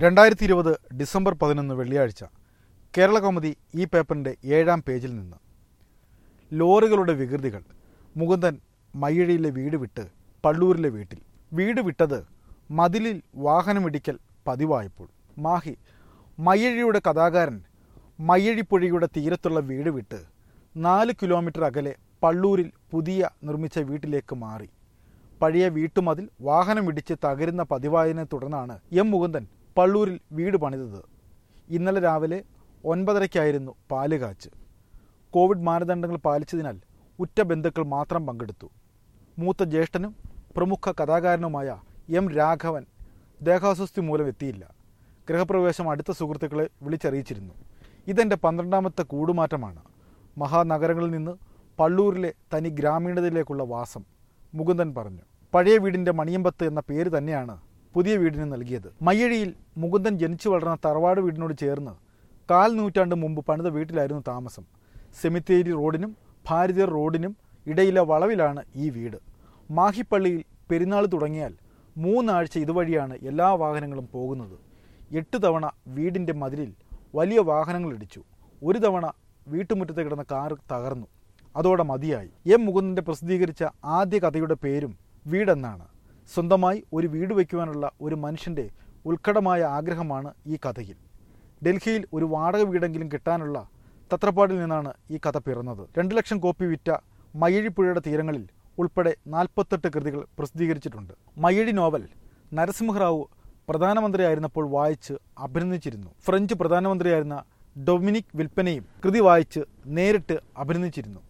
രണ്ടായിരത്തി ഇരുപത് ഡിസംബർ പതിനൊന്ന് വെള്ളിയാഴ്ച കേരള കൗമുദി ഈ പേപ്പറിൻ്റെ ഏഴാം പേജിൽ നിന്ന് ലോറികളുടെ വികൃതികൾ മുകുന്ദൻ മയ്യഴിയിലെ വീട് വിട്ട് പള്ളൂരിലെ വീട്ടിൽ വീട് വിട്ടത് മതിലിൽ വാഹനമിടിക്കൽ പതിവായപ്പോൾ മാഹി മയ്യഴിയുടെ കഥാകാരൻ മയ്യഴിപ്പുഴയുടെ തീരത്തുള്ള വീട് വിട്ട് നാല് കിലോമീറ്റർ അകലെ പള്ളൂരിൽ പുതിയ നിർമ്മിച്ച വീട്ടിലേക്ക് മാറി പഴയ വീട്ടുമതിൽ വാഹനമിടിച്ച് തകരുന്ന പതിവായതിനെ തുടർന്നാണ് എം മുകുന്ദൻ പള്ളൂരിൽ വീട് പണിതത് ഇന്നലെ രാവിലെ ഒൻപതരയ്ക്കായിരുന്നു പാല് കാച്ച് കോവിഡ് മാനദണ്ഡങ്ങൾ പാലിച്ചതിനാൽ ഉറ്റ ബന്ധുക്കൾ മാത്രം പങ്കെടുത്തു മൂത്ത ജ്യേഷ്ഠനും പ്രമുഖ കഥാകാരനുമായ എം രാഘവൻ ദേഹാസ്വസ്ഥി മൂലം എത്തിയില്ല ഗൃഹപ്രവേശം അടുത്ത സുഹൃത്തുക്കളെ വിളിച്ചറിയിച്ചിരുന്നു ഇതെൻ്റെ പന്ത്രണ്ടാമത്തെ കൂടുമാറ്റമാണ് മഹാനഗരങ്ങളിൽ നിന്ന് പള്ളൂരിലെ തനി ഗ്രാമീണതയിലേക്കുള്ള വാസം മുകുന്ദൻ പറഞ്ഞു പഴയ വീടിൻ്റെ മണിയമ്പത്ത് എന്ന പേര് തന്നെയാണ് പുതിയ വീടിന് നൽകിയത് മയ്യഴിയിൽ മുകുന്ദൻ ജനിച്ചു വളർന്ന തറവാട് വീടിനോട് ചേർന്ന് കാൽ നൂറ്റാണ്ട് മുമ്പ് പണിത വീട്ടിലായിരുന്നു താമസം സെമിത്തേരി റോഡിനും ഭാരതീയർ റോഡിനും ഇടയിലെ വളവിലാണ് ഈ വീട് മാഹിപ്പള്ളിയിൽ പെരുന്നാൾ തുടങ്ങിയാൽ മൂന്നാഴ്ച ഇതുവഴിയാണ് എല്ലാ വാഹനങ്ങളും പോകുന്നത് എട്ട് തവണ വീടിൻ്റെ മതിലിൽ വലിയ വാഹനങ്ങൾ ഇടിച്ചു ഒരു തവണ വീട്ടുമുറ്റത്ത് കിടന്ന കാർ തകർന്നു അതോടെ മതിയായി എം മുകുന്ദൻ്റെ പ്രസിദ്ധീകരിച്ച ആദ്യ കഥയുടെ പേരും വീടെന്നാണ് സ്വന്തമായി ഒരു വീട് വയ്ക്കുവാനുള്ള ഒരു മനുഷ്യൻ്റെ ഉത്കടമായ ആഗ്രഹമാണ് ഈ കഥയിൽ ഡൽഹിയിൽ ഒരു വാടക വീടെങ്കിലും കിട്ടാനുള്ള തത്രപ്പാടിൽ നിന്നാണ് ഈ കഥ പിറന്നത് രണ്ട് ലക്ഷം കോപ്പി വിറ്റ മയ്യഴിപ്പുഴയുടെ തീരങ്ങളിൽ ഉൾപ്പെടെ നാൽപ്പത്തെട്ട് കൃതികൾ പ്രസിദ്ധീകരിച്ചിട്ടുണ്ട് മയ്യഴി നോവൽ നരസിംഹറാവു പ്രധാനമന്ത്രിയായിരുന്നപ്പോൾ വായിച്ച് അഭിനന്ദിച്ചിരുന്നു ഫ്രഞ്ച് പ്രധാനമന്ത്രിയായിരുന്ന ഡൊമിനിക് വിൽപ്പനയും കൃതി വായിച്ച് നേരിട്ട് അഭിനന്ദിച്ചിരുന്നു